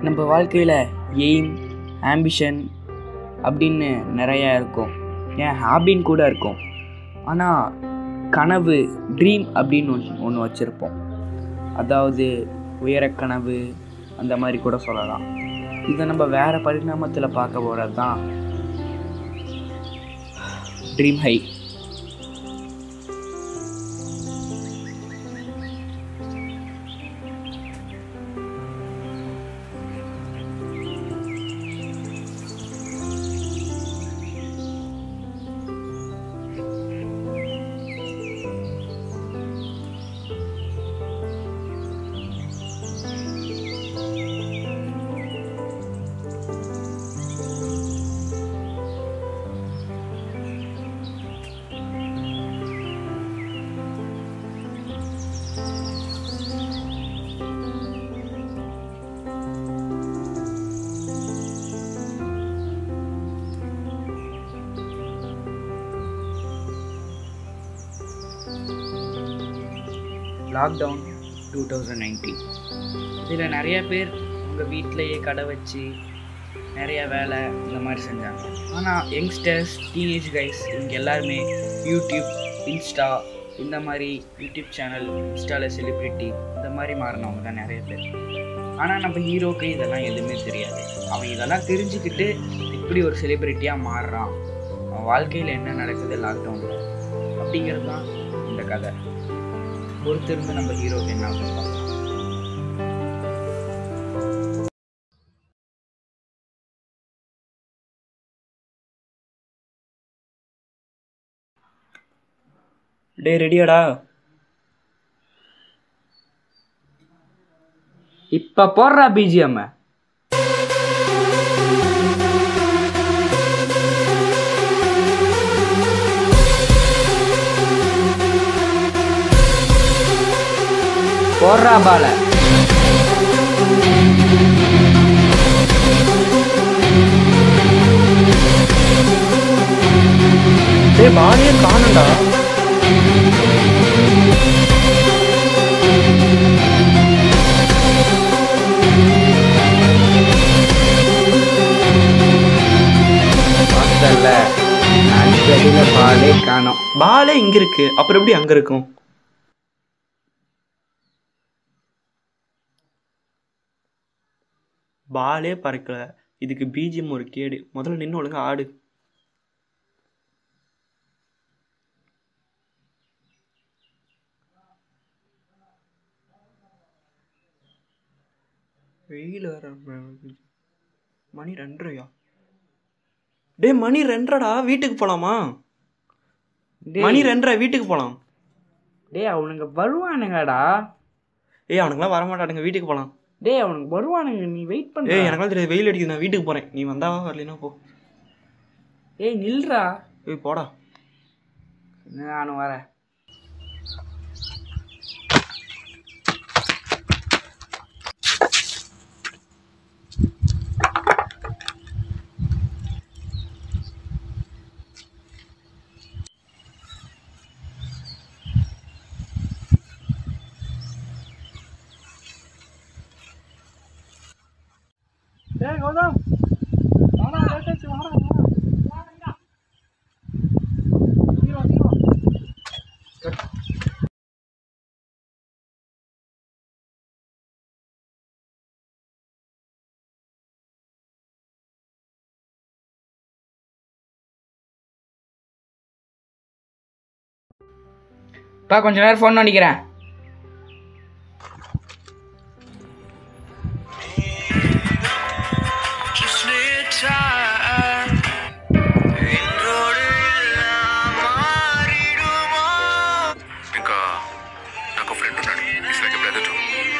நம்ம வாழ்க்கையில் aim ambition அப்படின்னு நிறையா இருக்கும் ஏன் ஹாபின்னு கூட இருக்கும் ஆனால் கனவு ட்ரீம் அப்படின்னு ஒன்று ஒன்று வச்சுருப்போம் அதாவது உயரக்கனவு அந்த மாதிரி கூட சொல்லலாம் இதை நம்ம வேறு பரிணாமத்தில் பார்க்க போகிறது தான் dream high lockdown two thousand nineteen இதில் நிறைய பேர் உங்கள் வீட்டிலையே கடை வச்சு நிறைய வேலை இந்த மாதிரி செஞ்சாங்க ஆனால் யங்ஸ்டர்ஸ் டீனேஜ் கைஸ் இவங்க எல்லாருமே யூடியூப் இன்ஸ்டா இந்த மாதிரி யூடியூப் சேனல் இன்ஸ்டாவில் செலிப்ரிட்டி இந்த மாதிரி மாறினவங்க தான் நிறைய பேர் ஆனால் நம்ம ஹீரோக்கு இதெல்லாம் எதுவுமே தெரியாது அவன் இதெல்லாம் தெரிஞ்சுக்கிட்டு இப்படி ஒரு செலிப்ரிட்டியாக மாறுறான் அவன் வாழ்க்கையில் என்ன நடக்குது லாக்டவுனில் அப்படிங்கிறது தான் இந்த கதை பொறுத்திருந்து நம்ம ஹீரோக்கு என்ன ஆகும் பார்க்கலாம் டே ரெடியாடா இப்ப போடுறா பிஜிஎம் போடுறா பால டேய் பாலியே காணும்டா பார்த்தல அடிக்கடியில பாலே காணோம் பாலே இங்க இருக்கு அப்புறம் எப்படி அங்க இருக்கும் பாலே பறக்கல இதுக்கு பிஜிஎம் ஒரு கேடு முதல்ல நின்று ஒழுங்கா ஆடு வெயில் வர மணி ரெண்டரையா டேய் மணி ரெண்டரைடா வீட்டுக்கு போலாமா மணி ரெண்டரை வீட்டுக்கு போலாம் டேய் அவனுங்க வருவானுங்கடா ஏய் அவனுக்குலாம் வரமாட்டானுங்க வீட்டுக்கு போலாம் டேய் அவனுக்கு வருவானுங்க நீ வெயிட் பண்ண ஏய் எனக்கெல்லாம் தெரியாது வெயில் அடிக்குது நான் வீட்டுக்கு போறேன் நீ வந்தாவா வரலைன்னா போ ஏய் நில்றா ஏய் போடா நானும் வரேன் ஏய் கௌதம் வாடா லேட்டாச்சு வாடா வாடா ஹீரோ ஹீரோ பா கொஞ்ச நேரம் ஃபோன் பண்ணிக்கிறேன் ఇంకా నాకు ఫ్రెండ్ ఉన్నాడు ఇట్స్ లైక్ బ్రదర్ టు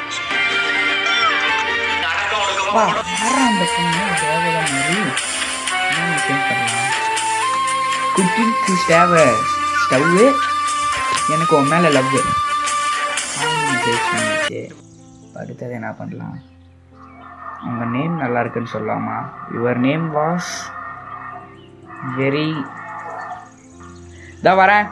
பா யாரா அந்த பொண்ணு தேவையான மாதிரி என்ன சேஞ்ச் பண்ணலாம் குக்கிங்க்கு ஸ்டேவ ஸ்டவ்வு எனக்கு உன் மேலே லவ் பண்ணிச்சு அடுத்தது என்ன பண்ணலாம் உங்கள் நேம் நல்லா இருக்குன்னு சொல்லலாமா யுவர் நேம் வாஸ் வெரி இதா வரேன்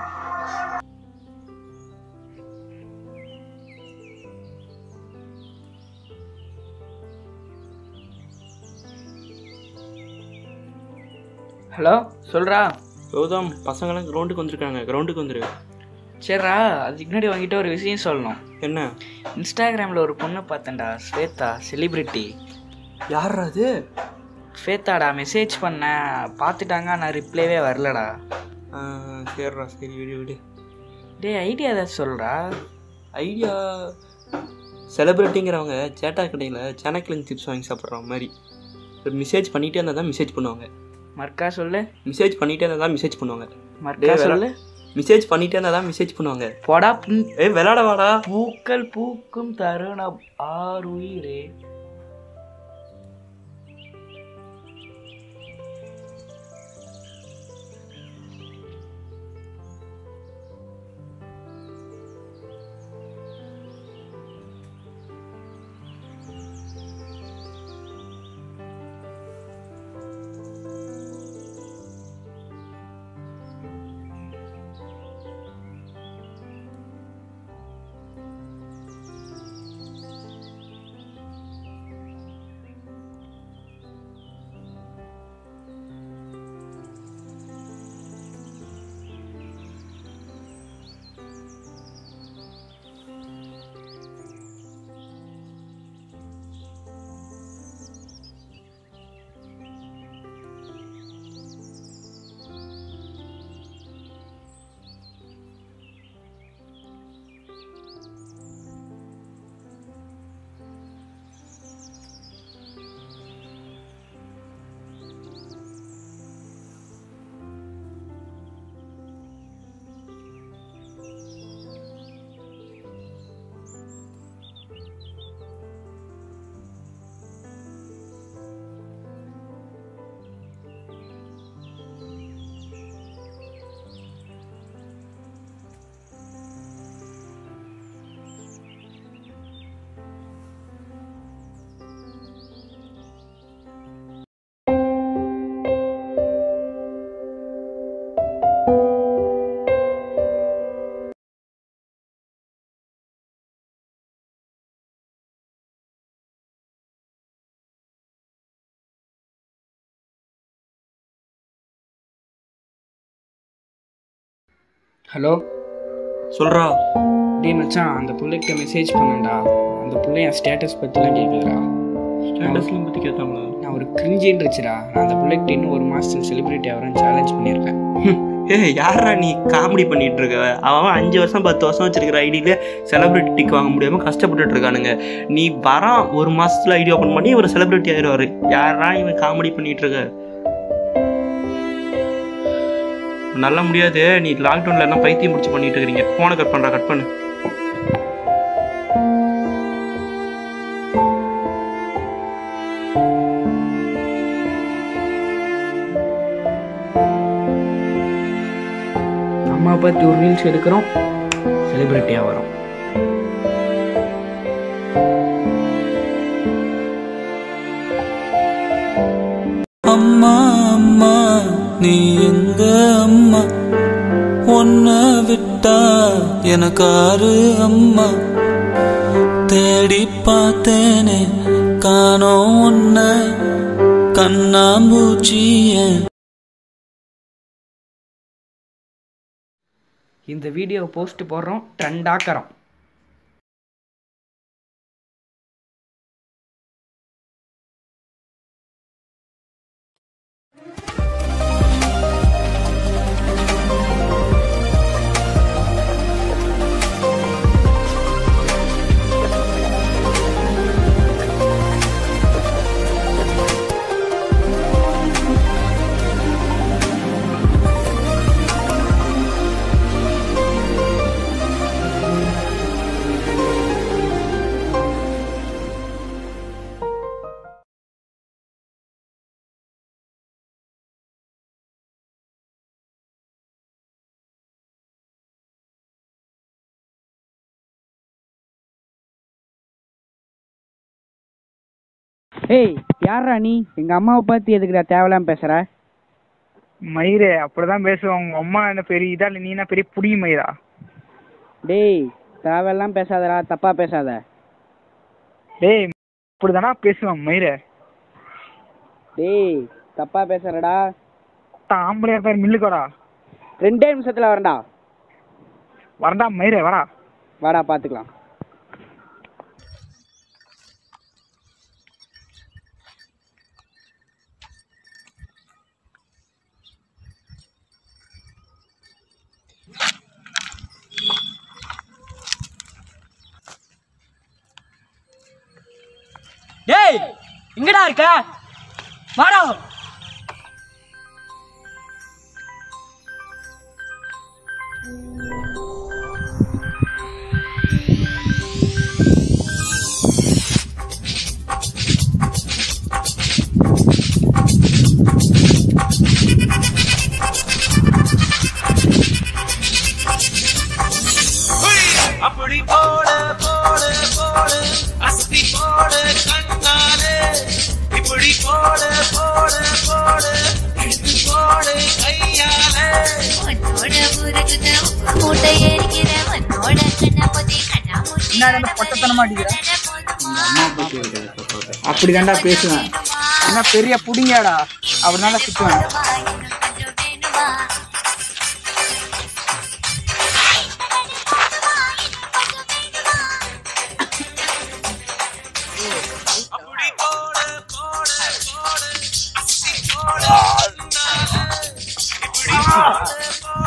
ஹலோ சொல்றா கௌதம் பசங்களாம் கிரவுண்டுக்கு வந்திருக்காங்க கிரவுண்டுக்கு வந்துரு சரிடா அதுக்கு முன்னாடி உங்ககிட்ட ஒரு விஷயம் சொல்லணும் என்ன இன்ஸ்டாகிராமில் ஒரு பொண்ணை பார்த்தேன்டா ஸ்வேதா செலிபிரிட்டி யாரா அது ஸ்வேதாடா மெசேஜ் பண்ணேன் பார்த்துட்டாங்க ஆனால் ரிப்ளைவே வரலடா ஆ, சரிடா சரி விடு விடு டேய் ஐடியா ஏதாச்சும் சொல்கிறா ஐடியா செலிப்ரிட்டிங்கிறவங்க சேட்டா கடையில் சேனக்கிழங்கு சிப்ஸ் வாங்கி சாப்பிட்ற மாதிரி மெசேஜ் பண்ணிகிட்டே இருந்தால் தான் மெசேஜ் பண்ணுவாங்க மர்க்கா சொல்லு மெசேஜ் பண்ணிகிட்டே இருந்தால் தான் மெசேஜ் பண்ணுவாங்க மர்க்கா டேய், சொல்லு மெசேஜ் பண்ணிகிட்டே இருந்தால் தான் மெசேஜ் பண்ணுவாங்க போடா புண்- ஏய் விளாட வாடா பூக்கள் பூக்கும் தருணம் ஆறுயிரே ஹலோ சொல்கிறா டேய் மச்சான் அந்த பிள்ளைக்கு மெசேஜ் பண்ணேன்டா அந்த பிள்ளை என் ஸ்டேட்டஸ் பற்றிலாம் கேட்குதுடா ஸ்டேட்டஸ்லாம் பற்றி கேட்டாங்களா நான் ஒரு கிரிஞ்சின்றுச்சுடா நான் அந்த பிள்ளைகிட்ட இன்னும் ஒரு மாதத்துக்கு செலிபிரிட்டி ஆகிறேன் சேலஞ்ச் பண்ணியிருக்கேன் ஏய் யாரா நீ காமெடி பண்ணிட்டு இருக்க அவன் அவன் அஞ்சு வருஷம் பத்து வருஷம் வச்சிருக்கிற ஐடியில செலிபிரிட்டி டிக் வாங்க முடியாம கஷ்டப்பட்டுட்டு இருக்கானுங்க நீ வரான் ஒரு மாசத்துல ஐடி ஓப்பன் பண்ணி இவர் செலிபிரிட்டி ஆயிடுவாரு யாரா இவன் காமெடி பண்ணிட்டு இருக்க நல்ல முடியாது நீ லாக்டவுன்ல எல்லாம் பைத்தியம் முடிச்சு பண்ணிட்டு இருக்கீங்க போனை கட் பண்றா கட் பண்ணு அம்மா பற்றி ஒரு ரீல்ஸ் எடுக்கிறோம் செலிபிரிட்டியாக வரும் அம்மா அம்மா நீ எங்க அம்மா உன்னை விட்டா எனக்காரு அம்மா தேடி பார்த்தேனே காணோம் உன்ன கண்ணாம்பூச்சிய இந்த வீடியோ போஸ்ட் போடுறோம் ட்ரெண்டாக்கிறோம் ஏய் யாரா நீ எங்கள் அம்மாவை பார்த்து எதுக்குடா தேவையில்லாம பேசுகிற மயிரே அப்படிதான் பேசுவான் உங்க அம்மா என்ன பெரிய இதா இல்லை நீ என்ன பெரிய புடி மயிரா டேய் தேவையெல்லாம் பேசாதடா தப்பாக பேசாத டேய் அப்படிதானா பேசுவான் மயிரே டேய் தப்பாக பேசுகிறடா பார்த்தா ஆம்பளையா பேர் மில்லுக்கோடா ரெண்டே நிமிஷத்துல வரேன்டா வரண்டா மயிரே வாடா வாடா பாத்துக்கலாம் டேய் எங்கடா இருக்க வாடா அப்படி போட போட போட அஸ்தி போட கண்ணாலே இப்படி போட போட போட எடுத்து போட கையாலே உன்னோட ஊருக்குத உப்பு மூட்டை எரிக்கிற உன்னோட கண்ணாமூச்சி கண்ணாமூச்சி என்னடா இந்த பொட்டத்தனமா அடிக்கிற? அப்படிதான்டா பேசுவேன் என்ன பெரிய புடிங்கடா அப்படினால சுத்துவேன் கொஞ்சம் வேணுமா அப்படி போட போட போட அஸ்தி போட கண்ணாலே இப்படி போட போட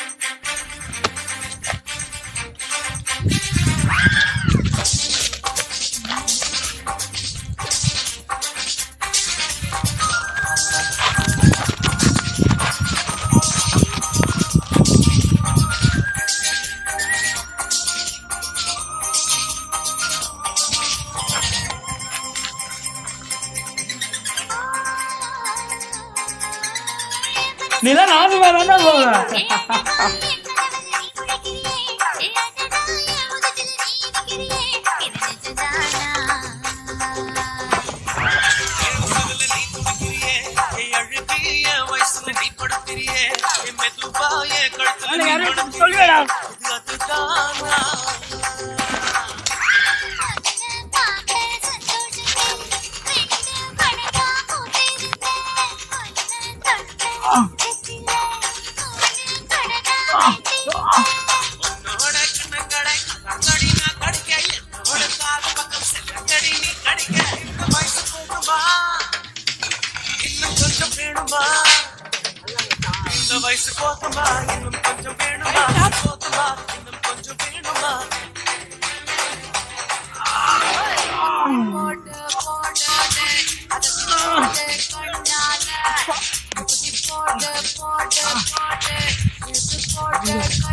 நீதான் நானும் வேணாம்னா போவேன் உலகுல நீ துடிக்கிறியே, என் அழுகி என் வயசுல நீ படுக்கிறியே, என் மெதுவா என் கழுத்துல நீ நடக்கிறியே. சொல்லுவேடா இது அதுதானா? உன்னோட கண்ணங்களை கண்ணடி நான் கடிக்க, என்னோட காது பக்கம் செல்லங்கடி நீ கடிக்க. இந்த வயசு போதுமா? இன்னும் கொஞ்சம் வேணுமா இந்த வயசு போதுமா இன்னும் கொஞ்சம் வேணுமா போதுமா இன்னும் கொஞ்சம் வேணுமா போட போட போட போட